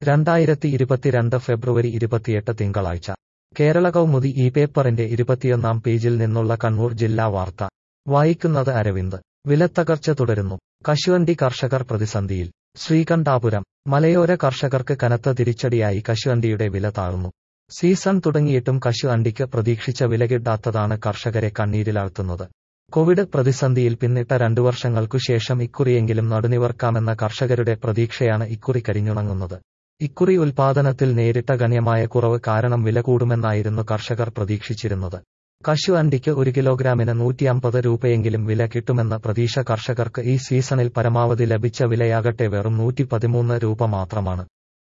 രണ്ടായിരത്തി ഇരുപത്തിരണ്ട് ഫെബ്രുവരി ഇരുപത്തിയെട്ട് തിങ്കളാഴ്ച കേരള കൗമുദി ഈ പേപ്പറിന്റെ ഇരുപത്തിയൊന്നാം പേജിൽ നിന്നുള്ള കണ്ണൂർ ജില്ലാ വാർത്ത വായിക്കുന്നത് അരവിന്ദ് വിലത്തകർച്ച തുടരുന്നു കശുവണ്ടി കർഷകർ പ്രതിസന്ധിയിൽ ശ്രീകണ്ഠാപുരം മലയോര കർഷകർക്ക് കനത്ത തിരിച്ചടിയായി കശുവണ്ടിയുടെ വില താഴ്ന്നു സീസൺ തുടങ്ങിയിട്ടും കശു അണ്ടിക്ക് പ്രതീക്ഷിച്ച വില കിട്ടാത്തതാണ് കർഷകരെ കണ്ണീരിലാഴ്ത്തുന്നത് കോവിഡ് പ്രതിസന്ധിയിൽ പിന്നിട്ട രണ്ടു വർഷങ്ങൾക്കു ശേഷം ഇക്കുറിയെങ്കിലും നടുനിവർക്കാമെന്ന കർഷകരുടെ പ്രതീക്ഷയാണ് ഇക്കുറി കരിഞ്ഞുണങ്ങുന്നത് ഇക്കുറി ഉൽപാദനത്തിൽ നേരിട്ട ഗണ്യമായ കുറവ് കാരണം വില കൂടുമെന്നായിരുന്നു കർഷകർ പ്രതീക്ഷിച്ചിരുന്നത് കശു അണ്ടിക്ക് ഒരു കിലോഗ്രാമിന് നൂറ്റി അമ്പത് രൂപയെങ്കിലും വില കിട്ടുമെന്ന പ്രതീക്ഷ കർഷകർക്ക് ഈ സീസണിൽ പരമാവധി ലഭിച്ച വിലയാകട്ടെ വെറും നൂറ്റി പതിമൂന്ന് രൂപ മാത്രമാണ്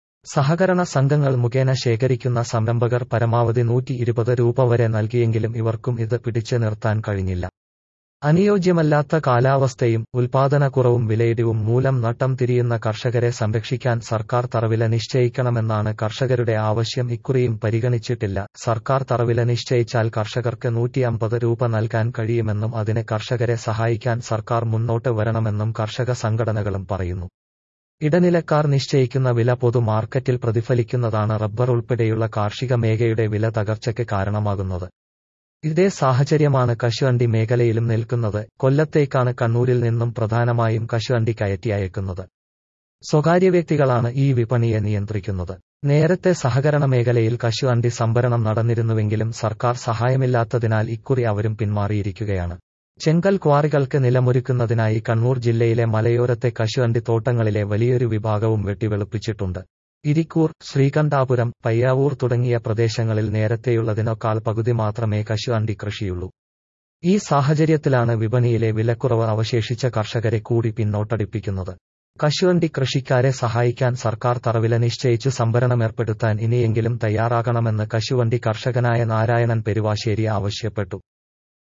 സഹകരണ സംഘങ്ങൾ മുഖേന ശേഖരിക്കുന്ന സംരംഭകർ പരമാവധി നൂറ്റി ഇരുപത് രൂപ വരെ നൽകിയെങ്കിലും ഇവർക്കും ഇത് പിടിച്ചു നിർത്താൻ കഴിഞ്ഞില്ല അനുയോജ്യമല്ലാത്ത കാലാവസ്ഥയും ഉൽപാദനക്കുറവും വിലയിടിവും മൂലം നട്ടം തിരിയുന്ന കർഷകരെ സംരക്ഷിക്കാൻ സർക്കാർ തറവില നിശ്ചയിക്കണമെന്നാണ് കർഷകരുടെ ആവശ്യം ഇക്കുറിയും പരിഗണിച്ചിട്ടില്ല സർക്കാർ തറവില നിശ്ചയിച്ചാൽ കർഷകർക്ക് നൂറ്റി അമ്പത് രൂപ നൽകാൻ കഴിയുമെന്നും അതിന് കർഷകരെ സഹായിക്കാൻ സർക്കാർ മുന്നോട്ട് വരണമെന്നും കർഷക സംഘടനകളും പറയുന്നു ഇടനിലക്കാർ നിശ്ചയിക്കുന്ന വില പൊതു മാർക്കറ്റിൽ പ്രതിഫലിക്കുന്നതാണ് റബ്ബർ ഉൾപ്പെടെയുള്ള കാർഷിക മേഖലയുടെ വില തകർച്ചയ്ക്ക് കാരണമാകുന്നത് ഇതേ സാഹചര്യമാണ് കശുവണ്ടി മേഖലയിലും നിൽക്കുന്നത് കൊല്ലത്തേക്കാണ് കണ്ണൂരിൽ നിന്നും പ്രധാനമായും കശുവണ്ടി കയറ്റി അയക്കുന്നത് സ്വകാര്യ വ്യക്തികളാണ് ഈ വിപണിയെ നിയന്ത്രിക്കുന്നത് നേരത്തെ സഹകരണ മേഖലയിൽ കശുവണ്ടി സംഭരണം നടന്നിരുന്നുവെങ്കിലും സർക്കാർ സഹായമില്ലാത്തതിനാൽ ഇക്കുറി അവരും പിന്മാറിയിരിക്കുകയാണ് ചെങ്കൽ ക്വാറികൾക്ക് നിലമൊരുക്കുന്നതിനായി കണ്ണൂർ ജില്ലയിലെ മലയോരത്തെ കശുവണ്ടി തോട്ടങ്ങളിലെ വലിയൊരു വിഭാഗവും വെട്ടിവെളുപ്പിച്ചിട്ടുണ്ട് ഇരിക്കൂർ ശ്രീകണ്ഠാപുരം പയ്യാവൂർ തുടങ്ങിയ പ്രദേശങ്ങളിൽ നേരത്തെയുള്ളതിനേക്കാൾ പകുതി മാത്രമേ കശുവണ്ടി കൃഷിയുള്ളൂ ഈ സാഹചര്യത്തിലാണ് വിപണിയിലെ വിലക്കുറവ് അവശേഷിച്ച കർഷകരെ കൂടി പിന്നോട്ടടിപ്പിക്കുന്നത് കശുവണ്ടി കൃഷിക്കാരെ സഹായിക്കാൻ സർക്കാർ തറവില നിശ്ചയിച്ചു സംഭരണമേർപ്പെടുത്താൻ ഇനിയെങ്കിലും തയ്യാറാകണമെന്ന് കശുവണ്ടി കർഷകനായ നാരായണൻ പെരുവാശ്ശേരി ആവശ്യപ്പെട്ടു